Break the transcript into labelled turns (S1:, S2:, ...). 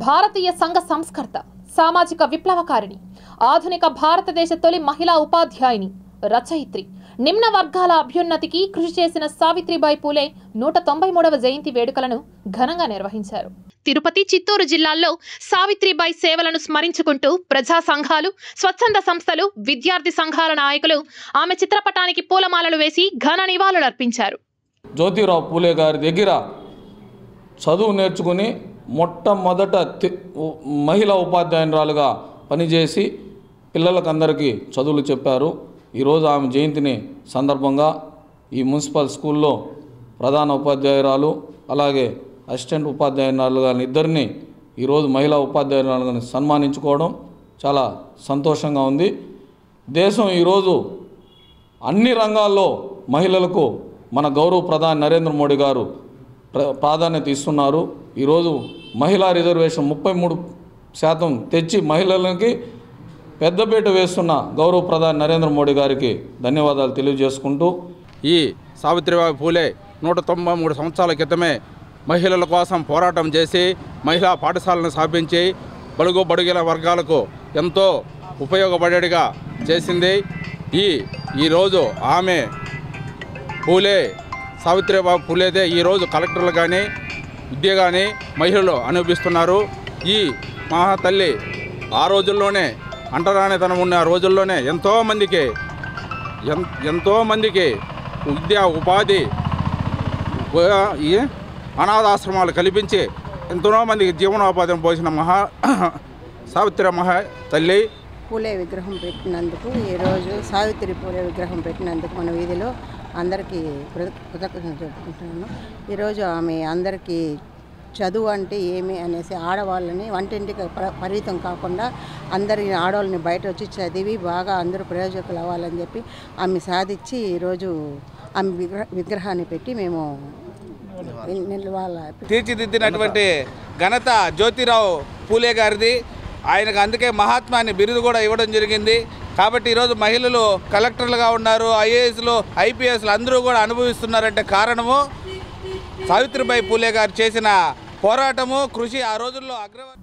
S1: భారతీయ సంఘ సంస్కర్త సామాజిక విప్లవకారిణి ఆధునిక భారతదేశ తొలి మహిళా ఉపాధ్యాయుని రచయిత్రి నిమ్న వర్గాల అభ్యున్నతికి కృషి చేసిన సావిత్రిబాయి పూలే నూట తొంభై మూడవ జయంతి వేడుకలను ఘనంగా నిర్వహించారు తిరుపతి చిత్తూరు జిల్లాల్లో సావిత్రిబాయి సేవలను స్మరించుకుంటూ ప్రజా సంఘాలు స్వచ్ఛంద సంస్థలు విద్యార్థి సంఘాల నాయకులు ఆమె చిత్రపటానికి పూలమాలలు వేసి ఘన నివాళులర్పించారు
S2: జ్యోతిరావు పూలే గారి దగ్గర చదువు నేర్చుకుని మొట్టమొదట తి- ఉ- మహిళా ఉపాధ్యాయురాలుగా పనిచేసి పిల్లలకందరికీ చదువులు చెప్పారు ఈరోజు ఆమె జయంతిని సందర్భంగా ఈ మున్సిపల్ స్కూల్లో ప్రధాన ఉపాధ్యాయురాలు అలాగే అసిస్టెంట్ ఉపాధ్యాయురాలుగా ఇద్దరిని ఈరోజు మహిళా ఉపాధ్యాయురాలుగా సన్మానించుకోవడం చాలా సంతోషంగా ఉంది దేశం ఈరోజు అన్ని రంగాల్లో మహిళలకు మన గౌరవ ప్రధాని నరేంద్ర మోడీ గారు ప్ర ప్రాధాన్యత ఇస్తున్నారు ఈరోజు మహిళా రిజర్వేషన్ ముప్పై మూడు శాతం తెచ్చి మహిళలకి పెద్దపీట వేస్తున్న గౌరవ ప్రధాని నరేంద్ర మోడీ గారికి ధన్యవాదాలు తెలియజేసుకుంటూ
S3: ఈ సావిత్రిబాయి పూలే నూట తొంభై మూడు సంవత్సరాల క్రితమే మహిళల కోసం పోరాటం చేసి మహిళా పాఠశాలను స్థాపించి బడుగు బడుగిన వర్గాలకు ఎంతో ఉపయోగపడేట్టుగా చేసింది ఈ ఈరోజు ఆమె పూలే సావిత్రిబాయి పూలేదే ఈరోజు కలెక్టర్లు కానీ విద్య కానీ మహిళలు అనుభవిస్తున్నారు ఈ మహాతల్లి ఆ రోజుల్లోనే అంటరానితనం ఉన్న రోజుల్లోనే ఎంతోమందికి ఎన్ ఎంతోమందికి విద్యా ఉపాధి ఉ- ఈ అనాథాశ్రమాలు కల్పించి ఎంతో మందికి జీవనోపాధిని పోసిన మహా సావిత్రి మహా తల్లి
S4: పూలే విగ్రహం పెట్టినందుకు ఈరోజు సావిత్రి పూలే విగ్రహం పెట్టినందుకు మన వీధిలో అందరికీ కృత- కృతజ్ఞతలు చెప్పుకుంటున్నాను ఈరోజు ఆమె అందరికీ చదువు అంటే ఏమి అనేసి ఆడవాళ్ళని వంటింటికి ప- పరిమితం కాకుండా అందరి ఆడవాళ్ళని బయట వచ్చి చదివి బాగా అందరూ ప్రయోజకులు అవ్వాలని చెప్పి ఆమె సాధించి ఈరోజు ఆమె విగ్రహ విగ్రహాన్ని పెట్టి మేము నిలవాల
S5: తీర్చిదిద్దినటువంటి ఘనత జ్యోతిరావు పూలే గారిది ఆయనకు అందుకే మహాత్మా అని బిరుదు కూడా ఇవ్వడం జరిగింది కాబట్టి ఈరోజు మహిళలు కలెక్టర్లుగా ఉన్నారు ఐఏఎస్లు ఐపీఎస్లు అందరూ కూడా అనుభవిస్తున్నారంటే కారణము సావిత్రిబాయి పూలే గారు చేసిన పోరాటము కృషి ఆ రోజుల్లో అగ్రవ